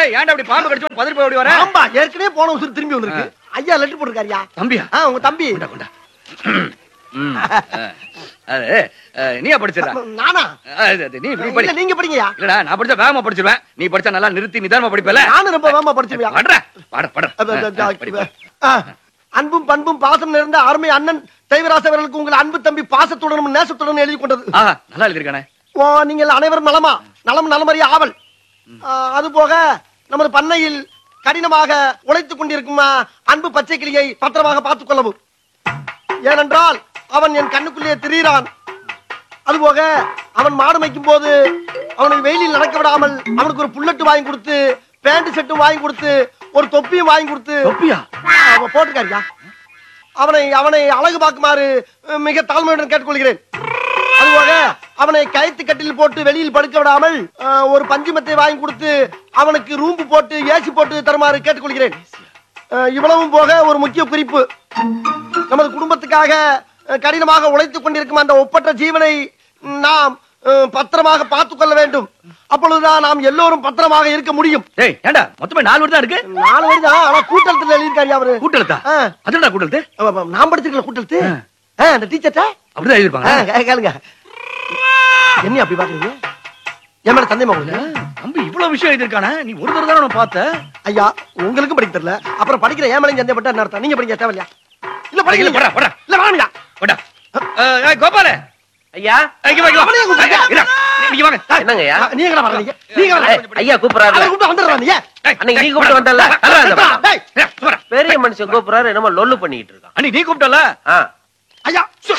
டேய் ஏன்டா அப்படி பாம்பு கடிச்சு பதறி போய் ஓடி வர ஆமா ஏற்கனவே போன உசுறு திரும்பி வந்திருக்கு ஐயா லெட்டர் போட்டிருக்காருயா தம்பியா ஆ உங்க தம்பி கொண்டா கொண்டா ம், ஆ, அது ஆ, நீயா படிச்சிடா நானா நீ இப்படி படி இல்ல நீங்க படிங்கயா இல்லடா நான் படிச்சா வேகமா படிச்சிருவேன் நீ படிச்சா நல்லா நிறுத்தி நிதானமா படிப்பல நானும் ரொம்ப வேகமா படிச்சுவியா படுற பாட பாட படி படி. அன்பும் பண்பும் பாசம் நிறைந்த அருமை அண்ணன் தெய்வராச அவர்களுக்கு உங்கள் அன்பு தம்பி பாசத்துடனும் நேசத்துடனும் எழுதி கொண்டது ஆஹா நல்லா எழுதிருக்கானே ஓ, நீங்கள் அனைவரும் நலமா நலம் நலமறிய ஆவல் ஆ, அது போக நமது பண்ணையில் கடினமாக உழைத்துக் கொண்டிருக்கும் ஆ, அன்பு பச்சை கிளியை பத்திரமாக பார்த்துக் கொள்ளவும் ஏனென்றால் அவன் என் கண்ணுக்குள்ளே திரியிறான் அதுபோக அவன் மாடு மேய்க்கும் போது அவனுக்கு வெயிலில் நடக்க விடாமல் அவனுக்கு ஒரு புல்லட்டு வாங்கி கொடுத்து பேண்ட் செட்டும் வாங்கி கொடுத்து ஒரு தொப்பியும் வாங்கி கொடுத்து தொப்பியா அவன் போட்டுக்காரியா அவனை அவனை அழகு பார்க்குமாறு அஹ், மிக தாழ்மையுடன் கேட்டுக்கொள்கிறேன் அதுபோக அவனை கயிற்று கட்டில் போட்டு வெளியில் படுக்க விடாமல் அஹ், ஒரு பஞ்சுமத்தை வாங்கி கொடுத்து அவனுக்கு ரூம்பு போட்டு ஏசி போட்டு தருமாறு கேட்டுக்கொள்கிறேன் அஹ், இவ்வளவும் போக ஒரு முக்கிய குறிப்பு நமது குடும்பத்துக்காக அஹ், கடினமாக உழைத்துக் கொண்டிருக்கும் அந்த ஒப்பற்ற ஜீவனை நாம் அஹ், பத்திரமாக பார்த்துக் கொள்ள வேண்டும் அப்பொழுதுதான் நாம் எல்லோரும் பத்திரமாக இருக்க முடியும் டேய் ஏன்டா மொத்தமே நாலு வருடம் இருக்கு நாலு வயது தான் ஆனா கூட்டத்தில் எழுதியிருக்காரு அவரு கூட்டெழுத்தா ஆ. அதுடா கூட்டெழுத்து அவ- அவ- நான் படிச்சிருக்கல கூட்டத்து ஆ. அந்த டீச்சர்ட்ட அப்படிதான் எழுதிருப்பாங்க கேளுங்க என்ன அப்படி பாக்குறீங்க என் மேல சந்தேகமா உங்களுக்கு தம்பி இவ்வளவு விஷயம் எழுதிருக்கானே நீ ஒரு தடவை தானே பார்த்த ஐயா உங்களுக்கும் படிக்க தெரியல அப்புறம் படிக்கிற ஏன் மேலையும் சந்தேகப்பட்டா என்ன அர்த்தம் நீங்க படிக்க தேவையில்லையா இல்ல இல்ல, படிக்கல போடா, போடா. இல்ல வாங்க போடா அஹ், ஏய், கோபால ஐயா இங்க வா, இங்க வா. அவனையும் கூப்பிடுங்க. இரு, நீங்க வாங்க என்னங்க ஐயா நீங்க எங்கடா வர்றீங்க நீங்க ஏய், ஐயா கூப்பிடுறாரு அவரை கூப்பிட்டு வந்துடுறான் நீங்க டேய், அன்னைக்கு நீ டேய், கூப்பிட்டு போடா. வந்தல்ல? தர்றா, இந்த எடுத்துடா, பக்கம். டேய். ஏய், போடா. பெரிய மனுஷன் கூப்பிடுறாரு என்னமோ லொல்லு பண்ணிட்டு இருக்கான் அன்னைக்கு நீ கூப்பிட்டல ஆ ஐயா சு.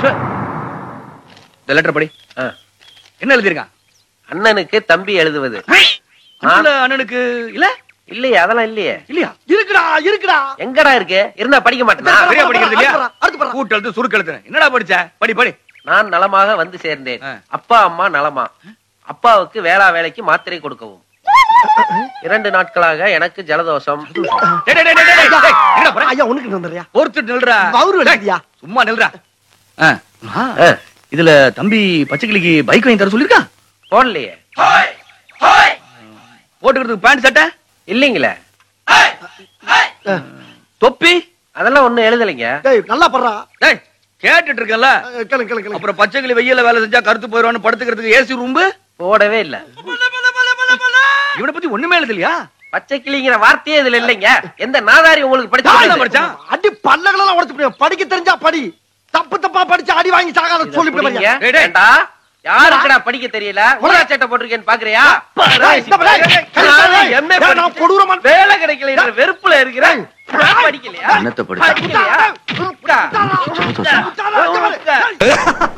இந்த லெட்டர் படி ஆ. என்ன எழுதிருக்கான் அண்ணனுக்கு தம்பி எழுதுவது அண்ணல அண்ணனுக்கு இல்ல இல்லையே அதெல்லாம் இல்லையே இல்லையா இருக்குடா இருக்குடா எங்கடா இருக்கு இருந்தா படிக்க மாட்டேனா சரியா படிக்கிறது இல்லையா அடுத்து அடுத்து பாரு. கூட்டெழுத்து சுருக்கெழுத்து என்னடா படிச்ச படி படி நான் நலமாக வந்து சேர்ந்தேன் ஆ. அப்பா அம்மா நலமா அப்பாவுக்கு வேளா வேலைக்கு மாத்திரை கொடுக்கவும் இரண்டு நாட்களாக எனக்கு ஜலதோஷம் டேய், டேய், டேய், டேய், டேய், டேய், என்னடா போற? ஐயா உனக்கு வந்துடுறியா பொறுத்து நில்றா வவுறு வலிக்குதியா? டேய், சும்மா நில்றா ஆ, ஆ, ஆ, இதுல தம்பி பச்சைக்கிளிக்கு பைக் வாங்கி தர சொல்லிருக்கான் போடலையே போட்டுக்கிறதுக்கு பேண்ட் சட்டை இல்லைங்களே தொப்பி அதெல்லாம் ஒண்ணும் எழுதலைங்க டேய் நல்லா படுறா டேய் கேட்டுட்டு இருக்கல அஹ், கேளுங்க கேளுங்க கேளுங்க அப்புறம் பச்சைக்கிளி வெயில வேலை செஞ்சா கருத்து போயிடுவான்னு படுத்துக்கிறதுக்கு ஏசி ரூம்பு போடவே இல்ல இவனை பத்தி ஒண்ணுமே எழுதலையா பச்சை கிளிங்கிற வார்த்தையே இதுல இல்லைங்க எந்த நாதாரி உங்களுக்கு யார் தான் படிச்சு படிச்சான்? அடி பல்லகளெல்லாம் உடைச்சு போடுவேன். படிக்க தெரிஞ்சா படி தப்பு தப்பா படிச்சு அடி வாங்கி சாகாத சொல்லி புடிங்க. டேய், டேய். ஏண்டா, யாருக்குடா படிக்க தெரியல ஊதா சட்டை போட்டிருக்கேன்னு பாக்குறியா டேய், MA டேய், நான் கொடூரமா- வேலை கிடைக்கல என்ற வெறுப்புல இருக்கிறேன் படிக்கலையா என்னத்தை படிச்சா? படிக்கலையா? உட்கா. உட்கா. உட்கா.